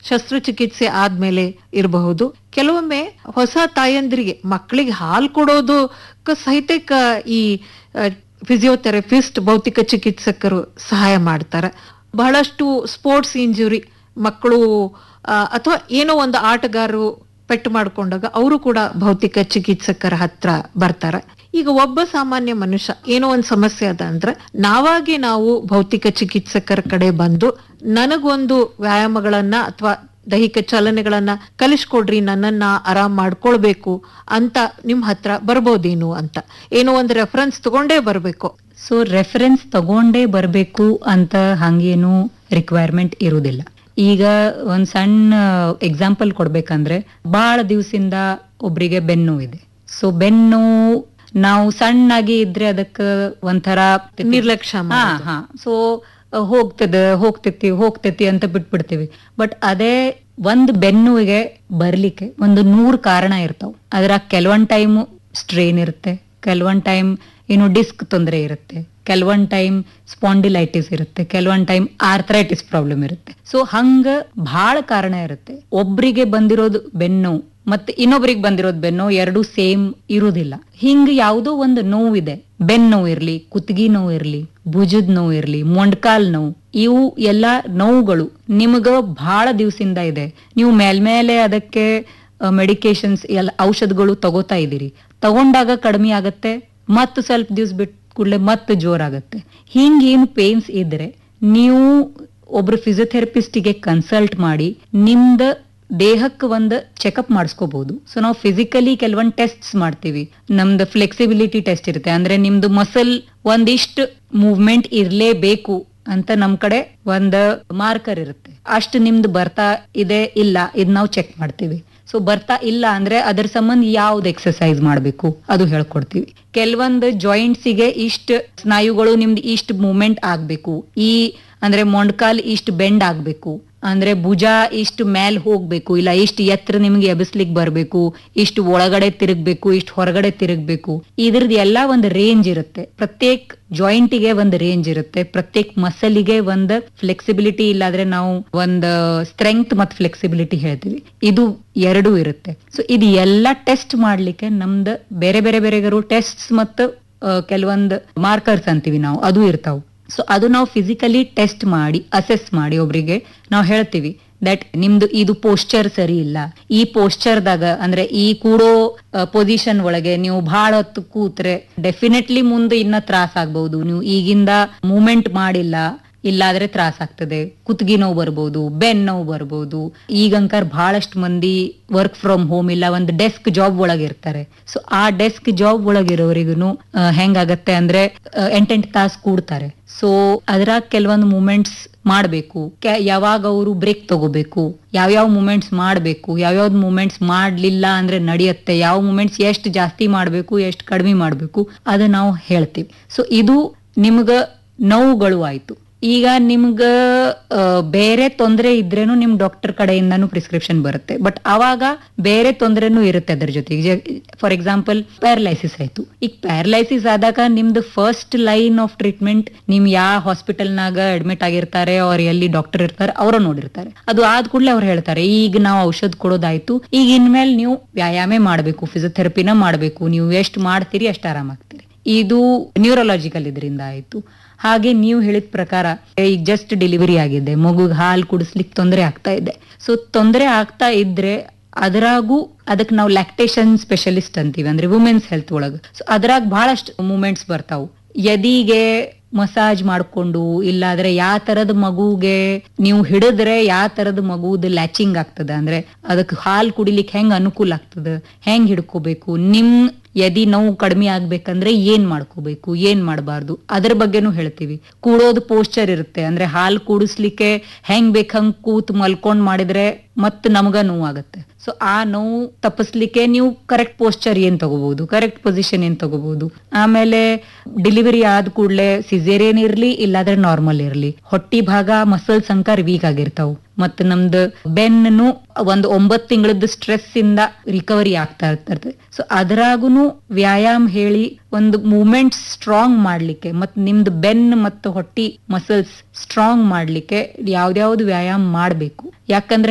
ಶಸ್ತ್ರಚಿಕಿತ್ಸೆ ಆದ್ಮೇಲೆ ಇರಬಹುದು ಕೆಲವೊಮ್ಮೆ ಹೊಸ ತಾಯಂದ್ರಿಗೆ ಮಕ್ಕಳಿಗೆ ಹಾಲು ಕೊಡೋದು ಸಹಿತ ಕ- ಈ ಫಿಸಿಯೋಥೆರಪಿಸ್ಟ್ ಭೌತಿಕ ಚಿಕಿತ್ಸಕರು ಸಹಾಯ ಮಾಡ್ತಾರೆ ಬಹಳಷ್ಟು ಸ್ಪೋರ್ಟ್ಸ್ ಇಂಜುರಿ ಮಕ್ಕಳು ಅಥವಾ ಏನೋ ಒಂದು ಆಟಗಾರರು ಪೆಟ್ಟು ಮಾಡ್ಕೊಂಡಾಗ ಅವರು ಕೂಡ ಭೌತಿಕ ಚಿಕಿತ್ಸಕರ ಹತ್ರ ಬರ್ತಾರೆ ಈಗ ಒಬ್ಬ ಸಾಮಾನ್ಯ ಮನುಷ್ಯ ಏನೋ ಒಂದು ಸಮಸ್ಯೆ ಅದ ಅಂದ್ರೆ ನಾವಾಗಿ ನಾವು ಭೌತಿಕ ಚಿಕಿತ್ಸಕರ ಕಡೆ ಬಂದು ನನಗೊಂದು ವ್ಯಾಯಾಮಗಳನ್ನ ಅಥವಾ ದೈಹಿಕ ಚಲನೆಗಳನ್ನ ಕಲಿಸ್ಕೊಡ್ರಿ ನನ್ನನ್ನ ಆರಾಮ್ ಮಾಡ್ಕೊಳ್ಬೇಕು ಅಂತ ನಿಮ್ ಹತ್ರ ಬರ್ಬೋದೇನು ಅಂತ ಏನೋ ಒಂದು ರೆಫರೆನ್ಸ್ ತಗೊಂಡೇ ಬರ್ಬೇಕು ಸೊ ರೆಫರೆನ್ಸ್ ತಗೊಂಡೇ ಬರಬೇಕು ಅಂತ ಹಂಗೇನು ರಿಕ್ವೈರ್ಮೆಂಟ್ ಇರುವುದಿಲ್ಲ ಈಗ ಒಂದ್ ಸಣ್ಣ ಎಕ್ಸಾಂಪಲ್ ಕೊಡ್ಬೇಕಂದ್ರೆ ಬಹಳ ದಿವಸದಿಂದ ಒಬ್ರಿಗೆ ಬೆನ್ನು ಇದೆ ಸೊ ಬೆನ್ನು ನಾವು ಸಣ್ಣಾಗಿ ಇದ್ರೆ ಅದಕ್ಕ ಒಂಥರ ನಿರ್ಲಕ್ಷ್ಯ ಹಾ ಮಾಡೋದು. ಹಾ ಸೊ ಹೋಗ್ತದ ಹೋಗ್ತೈತಿ ಹೋಗ್ತೈತಿ ಅಂತ ಬಿಟ್ಬಿಡ್ತೀವಿ ಬಟ್ ಅದೇ ಒಂದ್ ಬೆನ್ನುವಿಗೆ ಬರ್ಲಿಕ್ಕೆ ಒಂದು ನೂರ್ ಕಾರಣ ಇರ್ತಾವ ಅದ್ರ ಕೆಲವೊಂದ್ ಟೈಮ್ ಸ್ಟ್ರೇನ್ ಇರುತ್ತೆ ಕೆಲವೊಂದ್ ಟೈಮ್ ಏನು ಡಿಸ್ಕ್ ತೊಂದರೆ ಇರುತ್ತೆ ಕೆಲವೊಂದ್ ಟೈಮ್ ಸ್ಪಾಂಡಿಲೈಟಿಸ್ ಇರುತ್ತೆ ಕೆಲವೊಂದ್ ಟೈಮ್ ಆರ್ಥರೈಟಿಸ್ ಪ್ರಾಬ್ಲಮ್ ಇರುತ್ತೆ ಸೊ ಹಂಗ ಬಹಳ ಕಾರಣ ಇರುತ್ತೆ ಒಬ್ರಿಗೆ ಬಂದಿರೋದು ಬೆನ್ನು ಮತ್ತೆ ಇನ್ನೊಬ್ರಿಗೆ ಬಂದಿರೋದು ಬೆನ್ನು ಎರಡು ಸೇಮ್ ಇರುವುದಿಲ್ಲ ಹಿಂಗ ಯಾವುದೋ ಒಂದು ನೋವಿದೆ ಬೆನ್ ನೋವು ಇರ್ಲಿ ಕುತ್ತಿಗೆ ನೋವು ಇರ್ಲಿ ಭುಜದ ನೋವು ಇರ್ಲಿ ಮೊಂಡ್ಕಾಲ್ ನೋವು ಇವು ಎಲ್ಲಾ ನೋವುಗಳು ನಿಮಗ ಬಹಳ ದಿವಸದಿಂದ ಇದೆ ನೀವು ಮೇಲ್ಮೇಲೆ ಅದಕ್ಕೆ ಮೆಡಿಕೇಶನ್ಸ್ ಎಲ್ಲ ಔಷಧಗಳು ತಗೋತಾ ಇದ್ದೀರಿ ತಗೊಂಡಾಗ ಕಡಿಮೆ ಆಗತ್ತೆ ಮತ್ತು ಸ್ವಲ್ಪ ದಿವ್ಸ ಬಿಟ್ಟು ಕೂಡಲೇ ಮತ್ತೆ ಜೋರಾಗತ್ತೆ ಹಿಂಗೇನು ಪೇನ್ಸ್ ಇದ್ರೆ ನೀವು ಒಬ್ರು ಫಿಸಿಯೋಥೆರಪಿಸ್ಟಿಗೆ ಕನ್ಸಲ್ಟ್ ಮಾಡಿ ನಿಮ್ದ ದೇಹಕ್ಕೆ ಒಂದು ಚೆಕಪ್ ಮಾಡಿಸ್ಕೋಬಹುದು ಸೊ ನಾವು ಫಿಸಿಕಲಿ ಕೆಲವೊಂದು ಟೆಸ್ಟ್ಸ್ ಮಾಡ್ತೀವಿ ನಮ್ದು ಫ್ಲೆಕ್ಸಿಬಿಲಿಟಿ ಟೆಸ್ಟ್ ಇರುತ್ತೆ ಅಂದ್ರೆ ನಿಮ್ದು ಮಸಲ್ ಒಂದಿಷ್ಟು ಮೂವ್ಮೆಂಟ್ ಇರ್ಲೇಬೇಕು ಅಂತ ನಮ್ ಕಡೆ ಒಂದ್ ಮಾರ್ಕರ್ ಇರುತ್ತೆ ಅಷ್ಟು ನಿಮ್ದು ಬರ್ತಾ ಇದೆ ಇಲ್ಲ ಇದ್ ನಾವು ಚೆಕ್ ಮಾಡ್ತೀವಿ ಸೊ ಬರ್ತಾ ಇಲ್ಲ ಅಂದ್ರೆ ಅದ್ರ ಸಂಬಂಧ ಯಾವ್ದು ಎಕ್ಸರ್ಸೈಸ್ ಮಾಡ್ಬೇಕು ಅದು ಹೇಳ್ಕೊಡ್ತೀವಿ ಕೆಲವೊಂದು ಜಾಯಿಂಟ್ಸ್ ಗೆ ಇಷ್ಟ ಸ್ನಾಯುಗಳು ನಿಮ್ದು ಇಷ್ಟ ಮೂವ್ಮೆಂಟ್ ಆಗ್ಬೇಕು ಈ ಅಂದ್ರೆ ಮೊಂಡ್ಕಾಲ್ ಇಷ್ಟ ಬೆಂಡ್ ಆಗ್ಬೇಕು ಅಂದ್ರೆ ಭುಜ ಇಷ್ಟು ಮೇಲ್ ಹೋಗ್ಬೇಕು ಇಲ್ಲ ಇಷ್ಟು ಎತ್ತರ ನಿಮ್ಗೆ ಎಬ್ಸ್ಲಿಕ್ ಬರ್ಬೇಕು ಇಷ್ಟು ಒಳಗಡೆ ತಿರುಗ್ಬೇಕು ಇಷ್ಟು ಹೊರಗಡೆ ತಿರುಗ್ಬೇಕು ಇದ್ರದ್ದು ಎಲ್ಲಾ ಒಂದು ರೇಂಜ್ ಇರುತ್ತೆ ಪ್ರತ್ಯೇಕ ಜಾಯಿಂಟಿಗೆ ಒಂದು ರೇಂಜ್ ಇರುತ್ತೆ ಪ್ರತ್ಯೇಕ ಮಸಲಿಗೆ ಒಂದು ಫ್ಲೆಕ್ಸಿಬಿಲಿಟಿ ಇಲ್ಲಾದ್ರೆ ನಾವು ಒಂದು ಸ್ಟ್ರೆಂಗ್ತ್ ಮತ್ತು ಫ್ಲೆಕ್ಸಿಬಿಲಿಟಿ ಹೇಳ್ತೀವಿ ಇದು ಎರಡೂ ಇರುತ್ತೆ ಸೊ ಇದು ಎಲ್ಲ ಟೆಸ್ಟ್ ಮಾಡ್ಲಿಕ್ಕೆ ನಮ್ದು ಬೇರೆ ಬೇರೆ ಬೇರೆಗರು ಟೆಸ್ಟ್ಸ್ ಮತ್ತು ಕೆಲವೊಂದು ಮಾರ್ಕರ್ಸ್ ಅಂತೀವಿ ನಾವು ಅದು ಇರ್ತಾವ ಸೊ ಅದು ನಾವು ಫಿಸಿಕಲಿ ಟೆಸ್ಟ್ ಮಾಡಿ ಅಸೆಸ್ ಮಾಡಿ ಒಬ್ರಿಗೆ ನಾವು ಹೇಳ್ತೀವಿ ದಟ್ ನಿಮ್ದು ಇದು ಪೋಸ್ಚರ್ ಸರಿ ಇಲ್ಲ ಈ ಪೋಸ್ಚರ್ದಾಗ ಅಂದ್ರೆ ಈ ಕೂಡೋ ಪೊಸಿಷನ್ ಒಳಗೆ ನೀವು ಬಹಳ ಹೊತ್ತು ಕೂತ್ರೆ ಡೆಫಿನೆಟ್ಲಿ ಮುಂದೆ ಇನ್ನ ತ್ರಾಸ ಆಗ್ಬಹುದು ನೀವು ಈಗಿಂದ ಮೂವ್ಮೆಂಟ್ ಮಾಡಿಲ್ಲ ಇಲ್ಲಾದ್ರೆ ತ್ರಾಸ ಆಗ್ತದೆ ಕುತ್ತಿಗೆ ನೋವು ಬರ್ಬೋದು ಬೆನ್ ನೋವು ಬರ್ಬೋದು ಈಗಂಕರ್ ಬಹಳಷ್ಟು ಮಂದಿ ವರ್ಕ್ ಫ್ರಮ್ ಹೋಮ್ ಇಲ್ಲ ಒಂದು ಡೆಸ್ಕ್ ಜಾಬ್ ಒಳಗೆ ಇರ್ತಾರೆ ಸೊ ಆ ಡೆಸ್ಕ್ ಜಾಬ್ ಒಳಗಿರೋರಿಗೂ ಹೆಂಗಾಗತ್ತೆ ಅಂದ್ರೆ ಎಂಟೆಂಟು ತಾಸು ಕೂಡ್ತಾರೆ ಸೊ ಅದ್ರಾಗ ಕೆಲವೊಂದು ಮೂಮೆಂಟ್ಸ್ ಮಾಡ್ಬೇಕು ಕೆ- ಯಾವಾಗ ಅವರು ಬ್ರೇಕ್ ತಗೋಬೇಕು ಯಾವ್ಯಾವ ಮೂಮೆಂಟ್ಸ್ ಮಾಡ್ಬೇಕು ಯಾವ್ಯಾವ್ದು ಮೂಮೆಂಟ್ಸ್ ಮಾಡ್ಲಿಲ್ಲ ಅಂದ್ರೆ ನಡೆಯುತ್ತೆ ಯಾವ ಮೂಮೆಂಟ್ಸ್ ಎಷ್ಟು ಜಾಸ್ತಿ ಮಾಡ್ಬೇಕು ಎಷ್ಟು ಕಡಿಮೆ ಮಾಡ್ಬೇಕು ಅದು ನಾವು ಹೇಳ್ತೀವಿ ಸೊ ಇದು ನಿಮ್ಗ ನೋವುಗಳು ಆಯ್ತು ಈಗ ನಿಮ್ಗ ಆ, ಬೇರೆ ತೊಂದರೆ ಇದ್ರೇನು ನಿಮ್ ಡಾಕ್ಟರ್ ಕಡೆಯಿಂದಾನು ಪ್ರಿಸ್ಕ್ರಿಪ್ಷನ್ ಬರುತ್ತೆ ಬಟ್ ಅವಾಗ ಬೇರೆ ತೊಂದರೆನೂ ಇರುತ್ತೆ ಅದ್ರ ಜೊತೆಗೆ ಫಾರ್ ಎಕ್ಸಾಂಪಲ್ ಪ್ಯಾರಲೈಸಿಸ್ ಆಯ್ತು ಈಗ ಪ್ಯಾರಲೈಸಿಸ್ ಆದಾಗ ನಿಮ್ದು ಫಸ್ಟ್ ಲೈನ್ ಆಫ್ ಟ್ರೀಟ್ಮೆಂಟ್ ನಿಮ್ ಯಾವ ಹಾಸ್ಪಿಟಲ್ನಾಗ ಅಡ್ಮಿಟ್ ಆಗಿರ್ತಾರೆ ಅವ್ರ ಎಲ್ಲಿ ಡಾಕ್ಟರ್ ಇರ್ತಾರೆ ಅವರ ನೋಡಿರ್ತಾರೆ ಅದು ಆದ ಕೂಡಲೇ ಅವ್ರು ಹೇಳ್ತಾರೆ ಈಗ ನಾವು ಔಷಧ ಕೊಡೋದಾಯ್ತು ಈಗ ಇನ್ಮೇಲೆ ನೀವು ವ್ಯಾಯಾಮ ಮಾಡಬೇಕು ಫಿಸಿಯೋಥೆರಪಿನ ಮಾಡಬೇಕು ನೀವು ಎಷ್ಟು ಮಾಡ್ತೀರಿ ಅಷ್ಟು ಆರಾಮಾಗ್ತೀರಿ ಇದು ನ್ಯೂರಲಾಜಿಕಲ್ ಇದರಿಂದ ಆಯ್ತು ಹಾಗೆ ನೀವು ಹೇಳಿದ ಪ್ರಕಾರ ಈಗ ಜಸ್ಟ್ ಡೆಲಿವರಿ ಆಗಿದೆ ಮಗುಗೆ ಹಾಲು ಕುಡಿಸ್ಲಿಕ್ಕೆ ತೊಂದರೆ ಆಗ್ತಾ ಇದೆ ಸೊ ತೊಂದರೆ ಆಗ್ತಾ ಇದ್ರೆ ಅದರಾಗೂ ಅದಕ್ಕೆ ನಾವು ಲ್ಯಾಕ್ಟೇಷನ್ ಸ್ಪೆಷಲಿಸ್ಟ್ ಅಂತೀವಿ ಅಂದ್ರೆ ವುಮೆನ್ಸ್ ಹೆಲ್ತ್ ಒಳಗೆ ಸೊ ಅದ್ರಾಗ ಬಹಳಷ್ಟು ಮೂಮೆಂಟ್ಸ್ ಬರ್ತಾವು ಎದಿಗೆ ಮಸಾಜ್ ಮಾಡ್ಕೊಂಡು ಇಲ್ಲಾದ್ರೆ ಯಾವ ತರದ ಮಗುಗೆ ನೀವು ಹಿಡಿದ್ರೆ ಯಾವ ತರದ ಮಗುದ ಲ್ಯಾಚಿಂಗ್ ಆಗ್ತದ ಅಂದ್ರೆ ಅದಕ್ಕೆ ಹಾಲ್ ಕುಡಿಲಿಕ್ಕೆ ಹೆಂಗ್ ಅನುಕೂಲ ಆಗ್ತದ ಹೆಂಗ್ ಹಿಡ್ಕೋಬೇಕು ನಿಮ್ ಎದಿ ನೋವು ಕಡಿಮೆ ಆಗ್ಬೇಕಂದ್ರೆ ಏನ್ ಮಾಡ್ಕೋಬೇಕು ಏನ್ ಮಾಡಬಾರ್ದು ಅದ್ರ ಬಗ್ಗೆನೂ ಹೇಳ್ತೀವಿ ಕೂಡೋದು ಪೋಸ್ಚರ್ ಇರುತ್ತೆ ಅಂದ್ರೆ ಹಾಲ್ ಕೂಡಿಸ್ಲಿಕ್ಕೆ ಹೆಂಗ್ ಬೇಕ್ ಹಂಗ್ ಕೂತ್ ಮಲ್ಕೊಂಡ್ ಮಾಡಿದ್ರೆ ಮತ್ ನಮಗ ನೋವಾಗತ್ತೆ ಸೊ ಆ ನೋವು ತಪ್ಪಿಸ್ಲಿಕ್ಕೆ ನೀವು ಕರೆಕ್ಟ್ ಪೋಸ್ಚರ್ ಏನ್ ತಗೋಬಹುದು ಕರೆಕ್ಟ್ ಪೊಸಿಷನ್ ಏನ್ ತಗೋಬಹುದು ಆಮೇಲೆ ಡೆಲಿವರಿ ಆದ ಕೂಡಲೇ ಸಿಸೇರಿಯನ್ ಇರ್ಲಿ ಇಲ್ಲಾದ್ರೆ ನಾರ್ಮಲ್ ಇರ್ಲಿ ಹೊಟ್ಟಿ ಭಾಗ ಮಸಲ್ಸ್ ಅಂಕರ್ ವೀಕ್ ಆಗಿರ್ತಾವ್ ಮತ್ ನಮ್ದು ಬೆನ್ನು ಒಂದು ಒಂಬತ್ ತಿಂಗಳದ ಸ್ಟ್ರೆಸ್ ಇಂದ ರಿಕವರಿ ಆಗ್ತಾ ಇರ್ತದೆ ಸೊ ಅದ್ರಾಗುನು ವ್ಯಾಯಾಮ ಹೇಳಿ ಒಂದು ಮೂಮೆಂಟ್ ಸ್ಟ್ರಾಂಗ್ ಮಾಡ್ಲಿಕ್ಕೆ ಮತ್ ನಿಮ್ದು ಬೆನ್ ಮತ್ತು ಹೊಟ್ಟಿ ಮಸಲ್ಸ್ ಸ್ಟ್ರಾಂಗ್ ಮಾಡ್ಲಿಕ್ಕೆ ಯಾವ್ದ್ಯಾವ್ದು ವ್ಯಾಯಾಮ ಮಾಡ್ಬೇಕು ಯಾಕಂದ್ರೆ